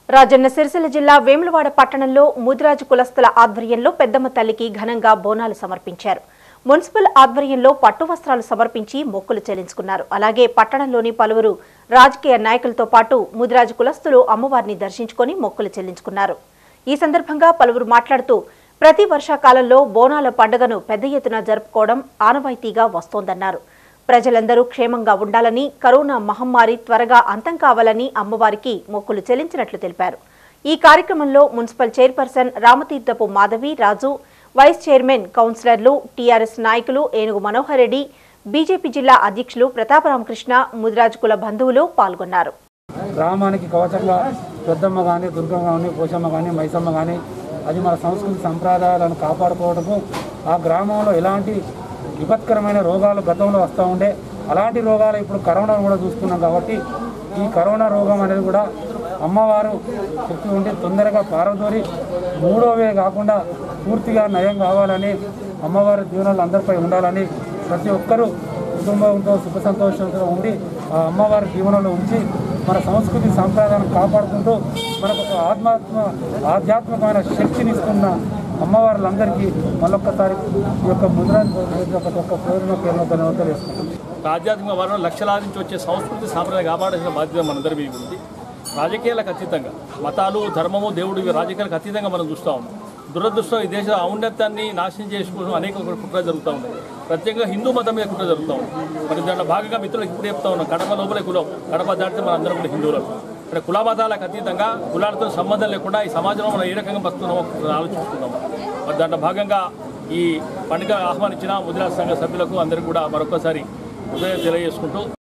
రాజన్న సిరిసిల్ల జిల్లా వేములవాడ పట్టణంలో ముదిరాజు కులస్తుల ఆధ్వర్యంలో పెద్దమ్మ తల్లికి ఘనంగా బోనాలు సమర్పించారు మున్సిపల్ ఆధ్వర్యంలో పట్టు వస్త్రాలు సమర్పించి మొక్కులు చెల్లించుకున్నారు అలాగే పట్టణంలోని పలువురు రాజకీయ నాయకులతో పాటు ముదిరాజు కులస్తులు అమ్మవారిని దర్శించుకొని మొక్కులు చెల్లించుకున్నారు ఈ సందర్భంగా పలువురు మాట్లాడుతూ ప్రతి వర్షాకాలంలో బోనాల పండుగను పెద్ద ఎత్తున జరుపుకోవడం ఆనవాయితీగా వస్తోందన్నారు ప్రజలందరూ క్షేమంగా ఉండాలని కరోనా మహమ్మారి త్వరగా అంతం కావాలని అమ్మవారికి మొక్కులు చెల్లించినట్లు తెలిపారు ఈ కార్యక్రమంలో municipal chairperson Ramatheerthapu Madhavi Raju vice chairman కౌన్సిలర్లు టీఆర్ఎస్ నాయకులు ఏనుగు మనోహర్ రెడ్డి బీజేపీ జిల్లా అధ్యక్షులు ప్రతాపరామకృష్ణ ముదిరాజు కుల బంధువులు పాల్గొన్నారు గ్రామానికి కవచంగా పెద్దమ్మ కానీ దుర్గమ్మ కానీ పోషమ్మ కానీ మైసమ్మ కానీ అది మన సంస్కృతి సంప్రదాయాలను కాపాడుకోవడము ఆ గ్రామంలో ఎలాంటి విపత్కరమైన రోగాలు గతంలో వస్తూ ఉండే అలాంటి రోగాలు ఇప్పుడు కరోనా కూడా చూస్తున్నాం కాబట్టి ఈ కరోనా రోగం అనేది కూడా అమ్మవారు శక్తి ఉండి తొందరగా పారదోరి మూడోవే కాకుండా పూర్తిగా నయం కావాలని అమ్మవారి దీవెనలు అందరిపై ఉండాలని ప్రతి ఒక్కరూ కుటుంబంతో సుఖ సంతోషంతో ఉండి ఆ అమ్మవారి దీవెనలో ఉంచి మన సంస్కృతి సాంప్రదాయాలను కాపాడుకుంటూ మనకు ఒక ఆత్మాత్మ ఆధ్యాత్మికమైన శక్తిని ఇస్తున్న అమ్మవార్లందరికీ మళ్ళొక్కసారి ఈ యొక్క ముద్ర యొక్క యొక్క ప్రేరణ పేరున ధన్యవాదాలు వేసుకుంటాం ఆధ్యాత్మిక వరం లక్షలాది నుంచి వచ్చే సంస్కృతి సాంప్రదాయం కాపాడాల్సిన బాధ్యత మనందరి మీద ఉంది రాజకీయాలకు అతీతంగా మతాలు ధర్మము దేవుడు ఇవి రాజకీయాలకు అతీతంగా మనం చూస్తూ ఉన్నాం దురదృష్టం ఈ దేశ ఔన్నత్యాన్ని నాశనం చేసుకోవడం అనేక కుట్ర జరుగుతూ ఉన్నాయి ప్రత్యేకంగా హిందూ మతం మీద కుట్ర జరుగుతూ ఉంది మరి దాంట్లో భాగంగా మిత్రులకు ఇప్పుడు చెప్తా ఉన్నాం కడప లోపలే కులం కడప దాటితే మన అందరం కూడా హిందువులం ఇక్కడ కుల మతాలకు అతీతంగా కులాలతో సంబంధం లేకుండా ఈ సమాజంలో మనం ఏ రకంగా బతున్నామో ఆలోచిస్తున్నాం మరి దాంట్లో భాగంగా ఈ పండుగ ఆహ్వానించిన ముదిరాజ్ సంఘ సభ్యులకు అందరికీ కూడా మరొకసారి ఉదయం తెలియజేసుకుంటూ